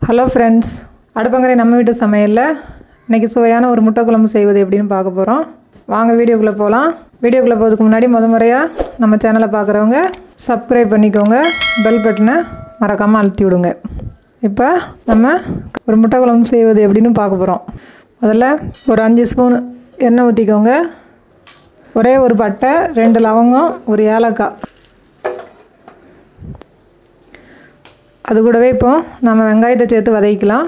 hello friends அடுப்பங்கரை நம்ம வீட்டு சமையலில் இன்றைக்கி சுவையான ஒரு முட்டை குழம்பு செய்வது எப்படின்னு பார்க்க போகிறோம் வாங்க வீடியோக்குள்ளே போகலாம் வீடியோக்குள்ளே போகிறதுக்கு முன்னாடி முத முறையாக நம்ம சேனலை பார்க்குறவங்க சப்ஸ்கிரைப் பண்ணிக்கோங்க பெல் பட்டனை மறக்காமல் அழுத்தி விடுங்க இப்போ நம்ம ஒரு முட்டை குழம்பு செய்வது எப்படின்னு பார்க்க போகிறோம் முதல்ல ஒரு அஞ்சு ஸ்பூன் எண்ணெய் ஊற்றிக்கோங்க ஒரே ஒரு பட்டை ரெண்டு லவங்கம் ஒரு ஏலக்காய் அது கூடவே இப்போ நம்ம வெங்காயத்தை சேர்த்து வதக்கிக்கலாம்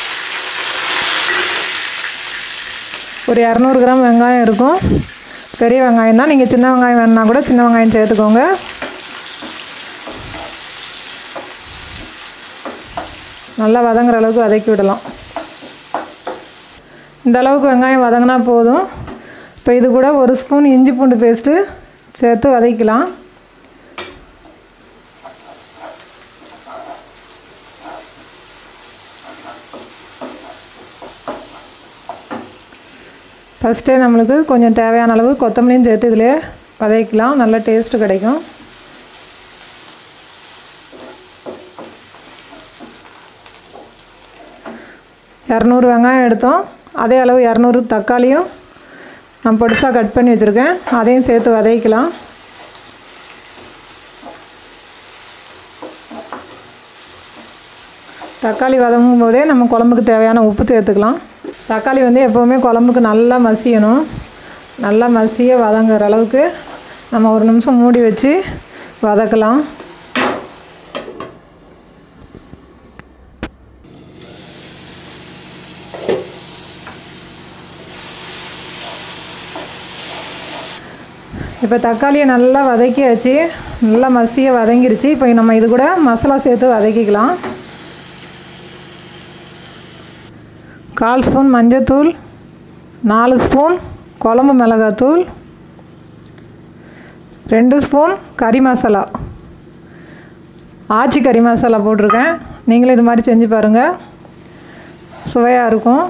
ஒரு இரநூறு கிராம் வெங்காயம் இருக்கும் பெரிய வெங்காயம் தான் நீங்கள் சின்ன வெங்காயம் வேணுன்னா கூட சின்ன வெங்காயம் சேர்த்துக்கோங்க நல்லா வதங்குற அளவுக்கு வதக்கி விடலாம் இந்த அளவுக்கு வெங்காயம் வதங்கினா போதும் இப்போ இது கூட ஒரு ஸ்பூன் இஞ்சி பூண்டு பேஸ்ட்டு சேர்த்து வதக்கலாம் ஃபஸ்ட்டே நம்மளுக்கு கொஞ்சம் தேவையான அளவு கொத்தமல்லியும் சேர்த்து இதிலே வதக்கலாம் நல்ல டேஸ்ட்டு கிடைக்கும் இரநூறு வெங்காயம் எடுத்தோம் அதே அளவு இரநூறு தக்காளியும் நான் பொடிசாக கட் பண்ணி வச்சுருக்கேன் அதையும் சேர்த்து வதக்கலாம் தக்காளி வதங்கும் போதே நம்ம குழம்புக்கு தேவையான உப்பு சேர்த்துக்கலாம் தக்காளி வந்து எப்போவுமே குழம்புக்கு நல்லா மசியணும் நல்லா மசிய வதங்குற அளவுக்கு நம்ம ஒரு நிமிஷம் மூடி வச்சு வதக்கலாம் இப்போ தக்காளியை நல்லா வதக்கியாச்சு நல்லா மசிய வதங்கிருச்சு இப்போ நம்ம இது கூட மசாலா சேர்த்து வதக்கிக்கலாம் கால் ஸ்பூன் மஞ்சத்தூள் நாலு ஸ்பூன் குழம்பு மிளகாத்தூள் ரெண்டு ஸ்பூன் கறி மசாலா ஆச்சி கறி மசாலா போட்டிருக்கேன் நீங்களும் இது மாதிரி செஞ்சு பாருங்கள் சுவையாக இருக்கும்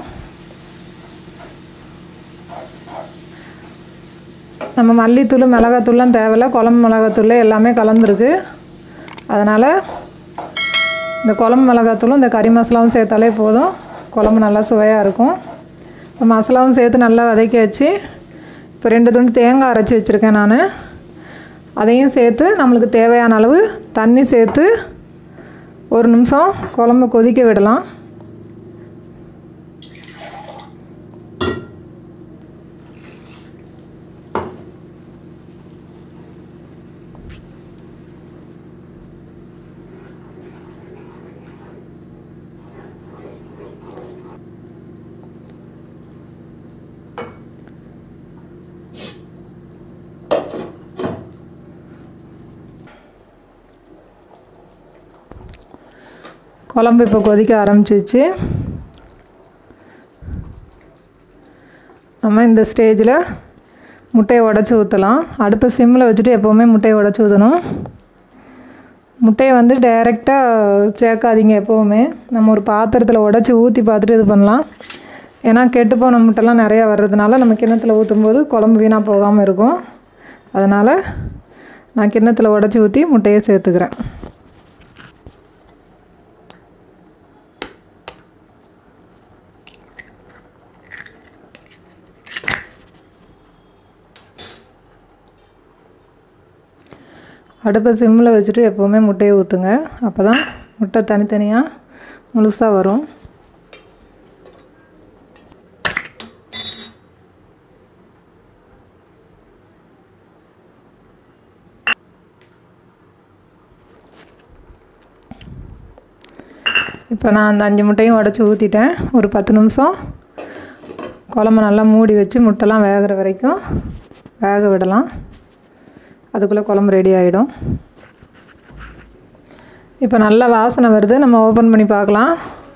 நம்ம மல்லித்தூள் மிளகாத்தூள்லாம் தேவையில்ல குழம்பு மிளகாத்தூள் எல்லாமே கலந்துருக்கு அதனால் இந்த குழம்பு மிளகாத்தூளும் இந்த கறி மசாலாவும் சேர்த்தாலே போதும் குழம்பு நல்லா சுவையாக இருக்கும் இப்போ மசாலாவும் சேர்த்து நல்லா வதக்கி வச்சு இப்போ ரெண்டு துண்டு தேங்காய் அரைச்சி வச்சுருக்கேன் நான் அதையும் சேர்த்து நம்மளுக்கு தேவையான அளவு தண்ணி சேர்த்து ஒரு நிமிஷம் குழம்பு கொதிக்க விடலாம் குழம்பு இப்போ கொதிக்க ஆரம்பிச்சிச்சு நம்ம இந்த ஸ்டேஜில் முட்டையை உடச்சி ஊற்றலாம் அடுப்பை சிம்மில் வச்சுட்டு எப்போவுமே முட்டையை உடச்சி ஊற்றணும் முட்டையை வந்து டைரெக்டாக சேர்க்காதீங்க எப்போவுமே நம்ம ஒரு பாத்திரத்தில் உடச்சி ஊற்றி பார்த்துட்டு இது பண்ணலாம் ஏன்னா கெட்டுப்போன முட்டைலாம் நிறையா வர்றதுனால நம்ம கிண்ணத்தில் ஊற்றும்போது குழம்பு வீணாக போகாமல் இருக்கும் அதனால் நான் கிண்ணத்தில் உடச்சி ஊற்றி முட்டையை சேர்த்துக்கிறேன் அடுப்பை சிம்மில் வச்சுட்டு எப்போவுமே முட்டையை ஊற்றுங்க அப்போ தான் முட்டை தனித்தனியாக முழுசாக வரும் இப்போ நான் அந்த அஞ்சு முட்டையும் உடச்சி ஊற்றிட்டேன் ஒரு பத்து நிமிஷம் குழம்பு நல்லா மூடி வச்சு முட்டைலாம் வேகிற வரைக்கும் வேக விடலாம் அதுக்குள்ளே குழம்பு ரெடி ஆகிடும் இப்போ நல்லா வாசனை வருது நம்ம ஓப்பன் பண்ணி பார்க்கலாம்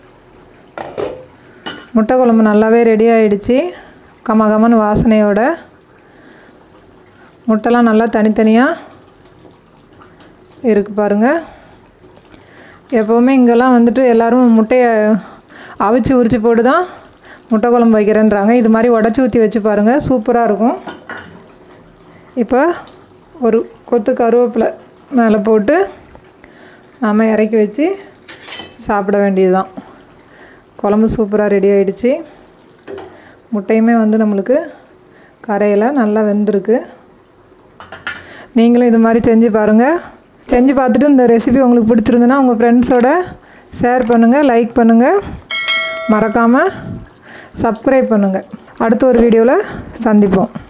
முட்டை குழம்பு நல்லாவே ரெடி ஆகிடுச்சு கம கமன்னு வாசனையோட முட்டைலாம் நல்லா தனித்தனியாக இருக்குது பாருங்கள் எப்போவுமே இங்கெல்லாம் வந்துட்டு எல்லோரும் முட்டையை அவிச்சு உரிச்சு போட்டு தான் முட்டை குழம்பு வைக்கிறேன்றாங்க இது மாதிரி உடச்சி ஊற்றி வச்சு பாருங்கள் சூப்பராக இருக்கும் இப்போ ஒரு கொத்து கருவேப்பிலை மேலே போட்டு நாம் இறக்கி வச்சு சாப்பிட வேண்டியதுதான் குழம்பு சூப்பராக ரெடி ஆயிடுச்சு முட்டையுமே வந்து நம்மளுக்கு கரையில் நல்லா வெந்திருக்கு நீங்களும் இது மாதிரி செஞ்சு பாருங்கள் செஞ்சு பார்த்துட்டு இந்த ரெசிபி உங்களுக்கு பிடிச்சிருந்துன்னா உங்கள் ஃப்ரெண்ட்ஸோட ஷேர் பண்ணுங்கள் லைக் பண்ணுங்கள் மறக்காமல் சப்ஸ்கிரைப் பண்ணுங்கள் அடுத்த ஒரு வீடியோவில் சந்திப்போம்